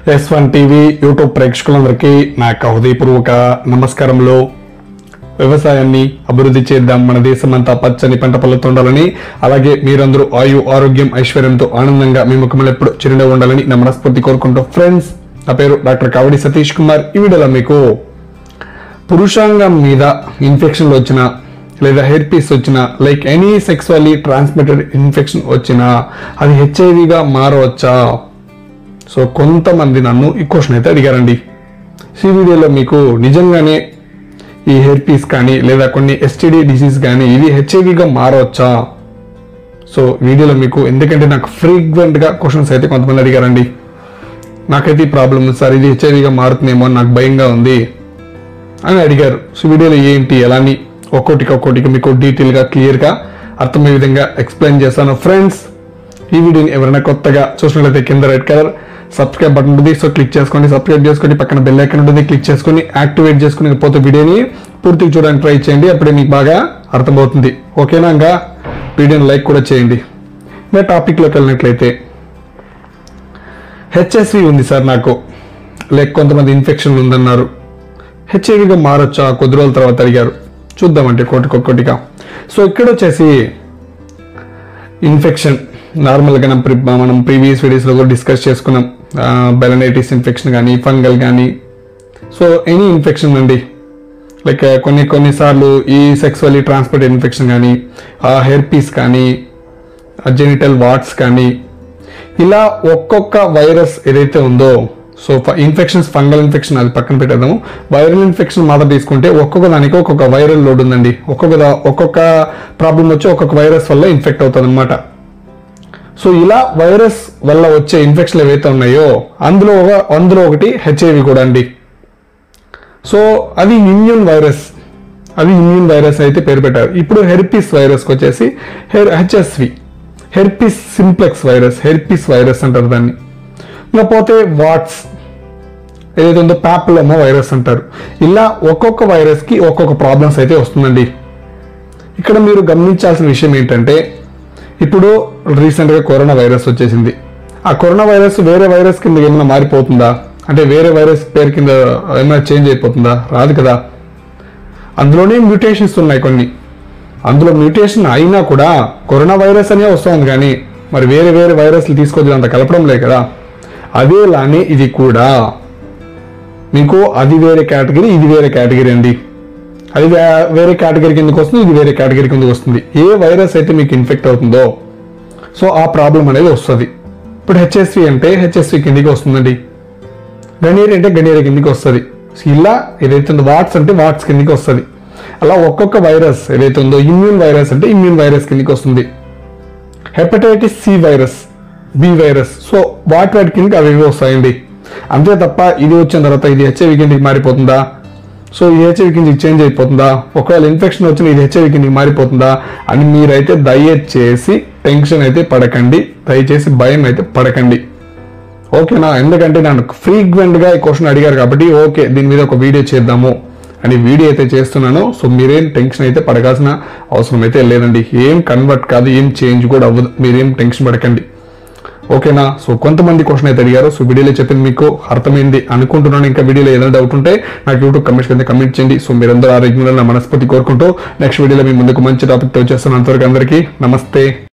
yes one TV YouTube ప్రేక్షకులందరికీ నా యొక్క హృదయపూర్వక నమస్కారములు వ్యవసాయాన్ని అభివృద్ధి చేద్దాం మన దేశమంతా పచ్చని పంట పొలాలతో ఉండాలని అలాగే మీరందరూ ఆయు ఆరోగ్యం ఐశ్వర్యంతో ఆనందంగా మీ ముఖములు ఎప్పుడు చిరునవ్వు ఉండాలని నా మనస్ఫూర్తి కోరుకుంటూ ఫ్రెండ్స్ నా పేరు డాక్టర్ కావడి సతీష్ కుమార్ ఈ వీడియోలో మీకు పురుషాంగం మీద ఇన్ఫెక్షన్లు వచ్చిన లేదా హెయిర్ పీస్ వచ్చిన like any sexually transmitted infection వచ్చినా అది హెచ్ఐవిగా మారవచ్చా సో కొంతమంది నన్ను ఈ క్వశ్చన్ అయితే అడిగారండి ఈ వీడియోలో మీకు నిజంగానే ఈ హెయిర్ పీస్ కానీ లేదా కొన్ని ఎస్టీడీ డిసీజ్ కానీ ఇది హెచ్ఐవిగా మారవచ్చా సో వీడియోలో మీకు ఎందుకంటే నాకు ఫ్రీక్వెంట్గా క్వశ్చన్స్ అయితే కొంతమంది అడిగారండి నాకైతే ఈ ప్రాబ్లం ఉంది సార్ ఇది హెచ్ఐవిగా మారుతుందేమో అని నాకు భయంగా ఉంది అని అడిగారు సో వీడియోలో ఏంటి ఎలా అని ఒక్కొక్కటికి ఒక్కొక్కటికి మీకు డీటెయిల్గా క్లియర్గా అర్థమయ్యే విధంగా ఎక్స్ప్లెయిన్ చేస్తాను ఫ్రెండ్స్ ఈ వీడియోని ఎవరైనా కొత్తగా చూసినట్లయితే కింద రెడ్ కలర్ సబ్స్క్రైబ్ బటన్ ఉంటుంది సో క్లిక్ చేసుకోండి సబ్స్క్రైబ్ చేసుకొని పక్కన బెల్ ఐకన్ ఉంటుంది క్లిక్ చేసుకొని యాక్టివేట్ చేసుకుని పోతే వీడియోని పూర్తిగా చూడడానికి ట్రై చేయండి అప్పుడే మీకు బాగా అర్థమవుతుంది ఓకేనా ఇంకా వీడియోని లైక్ కూడా చేయండి ఇంకా టాపిక్లోకి వెళ్ళినట్లయితే హెచ్ఎస్వి ఉంది సార్ నాకు లేక కొంతమంది ఇన్ఫెక్షన్ ఉందన్నారు హెచ్ఐవిగా మారొచ్చా కొద్ది రోజుల తర్వాత అడిగారు చూద్దామంటే కోటికొక్కటిగా సో ఇక్కడ వచ్చేసి ఇన్ఫెక్షన్ నార్మల్గా మనం ప్రి- మనం ప్రీవియస్ వీడియోస్లో కూడా డిస్కస్ చేసుకున్నాం బెలనైటిస్ ఇన్ఫెక్షన్ కానీ ఫంగల్ కానీ సో ఎనీ ఇన్ఫెక్షన్ అండి లైక్ కొన్ని కొన్నిసార్లు ఈ సెక్సువల్లీ ట్రాన్స్మిట్ ఇన్ఫెక్షన్ కానీ హెయిర్ పీస్ కానీ జెనిటల్ వాట్స్ కానీ ఇలా ఒక్కొక్క వైరస్ ఏదైతే ఉందో సో ఇన్ఫెక్షన్స్ ఫంగల్ ఇన్ఫెక్షన్ అది పక్కన పెట్టేద్దాము వైరల్ ఇన్ఫెక్షన్ మాత్రం తీసుకుంటే ఒక్కొక్క దానికి ఒక్కొక్క వైరల్ లోడ్ ఉందండి ఒక్కొక్క దా- ఒక్కొక్క ప్రాబ్లం వచ్చి ఒక్కొక్క వైరస్ వల్ల ఇన్ఫెక్ట్ అవుతుంది అనమాట సో ఇలా వైరస్ వల్ల వచ్చే ఇన్ఫెక్షన్లు ఏవైతే ఉన్నాయో అందులో ఒక అందులో ఒకటి హెచ్ఐవి కూడా అండి సో అది ఇమ్యూన్ వైరస్ అది ఇమ్యూన్ వైరస్ అయితే పేరు పెట్టారు ఇప్పుడు హెర్పిస్ వైరస్కి వచ్చేసి her HSV herpes simplex virus herpes virus అంటారు దాన్ని ఇకపోతే వాట్స్ ఏదైతే ఉందో ప్యాప్లోమో వైరస్ అంటారు ఇలా ఒక్కొక్క వైరస్కి ఒక్కొక్క ప్రాబ్లమ్స్ అయితే వస్తుందండి ఇక్కడ మీరు గమనించాల్సిన విషయం ఏంటంటే ఇప్పుడు రీసెంట్గా కరోనా వైరస్ వచ్చేసింది ఆ కరోనా వైరస్ వేరే వైరస్ కింద ఏమైనా మారిపోతుందా అంటే వేరే వైరస్ పేరు కింద ఏమైనా చేంజ్ అయిపోతుందా రాదు కదా అందులోనే మ్యూటేషన్స్ ఉన్నాయి కొన్ని అందులో మ్యూటేషన్ అయినా కూడా కరోనా వైరస్ అనే వస్తుంది కానీ మరి వేరే వేరే వైరస్లు తీసుకొచ్చి అంత కలపడం లేదు కదా అదేలానే ఇది కూడా మీకు అది వేరే కేటగిరీ ఇది వేరే కేటగిరీ అండి అది వే- వేరే కేటగిరీ కిందకి వస్తుంది ఇది వేరే కేటగిరీ కిందకి వస్తుంది ఏ వైరస్ అయితే మీకు ఇన్ఫెక్ట్ అవుతుందో సో ఆ ప్రాబ్లం అనేది వస్తుంది ఇప్పుడు హెచ్ఎస్వి అంటే హెచ్ఎస్వి కిందికి వస్తుందండి గణీర్ అంటే గణీర కిందికి వస్తుంది సో ఇలా ఏదైతే ఉందో వాట్స్ అంటే వాట్స్ కిందికి వస్తుంది అలా ఒక్కొక్క వైరస్ ఏదైతే ఉందో ఇమ్యూన్ వైరస్ అంటే ఇమ్యూన్ వైరస్ కిందికి వస్తుంది hepatitis C virus B virus so వాటి వాటి కిందకి అవి ఇవి వస్తాయండి అంతే తప్ప ఇది వచ్చిన తర్వాత ఇది హెచ్ఐవి కిందకి మారిపోతుందా సో ఈ హెచ్ఐవి కిందకి చేంజ్ అయిపోతుందా ఒకవేళ ఇన్ఫెక్షన్ వచ్చిన ఇది హెచ్ఐవి కిందకి మారిపోతుందా అని మీరైతే దయచేసి టెన్షన్ అయితే పడకండి దయచేసి భయం అయితే పడకండి ఓకేనా ఎందుకంటే నన్ను ఫ్రీక్వెంట్ గా ఈ క్వశ్చన్ అడిగారు కాబట్టి ఓకే దీని మీద ఒక వీడియో చేద్దాము అని వీడియో అయితే చేస్తున్నాను సో మీరేం టెన్షన్ అయితే పడగాల్సిన అవసరం అయితే లేదండి ఏం కన్వర్ట్ కాదు ఏం చేంజ్ కూడా అవ్వదు మీరేం టెన్షన్ పడకండి ఓకేనా సో కొంతమంది క్వశ్చన్ అయితే అడిగారు సో వీడియోలో చెప్పింది మీకు అర్థమైంది అనుకుంటున్నాను ఇంకా వీడియోలో ఏదైనా డౌట్ ఉంటే నాకు యూట్యూబ్ కమెంట్స్ కింద కమెంట్ చేయండి సో మీరందరూ ఆరోగ్యంగా నా మనస్ఫూర్తి కోరుకుంటూ నెక్స్ట్ వీడియోలో మీ ముందుకు మంచి టాపిక్ తో వచ్చేస్తాను అంతవరకు అందరికీ నమస్తే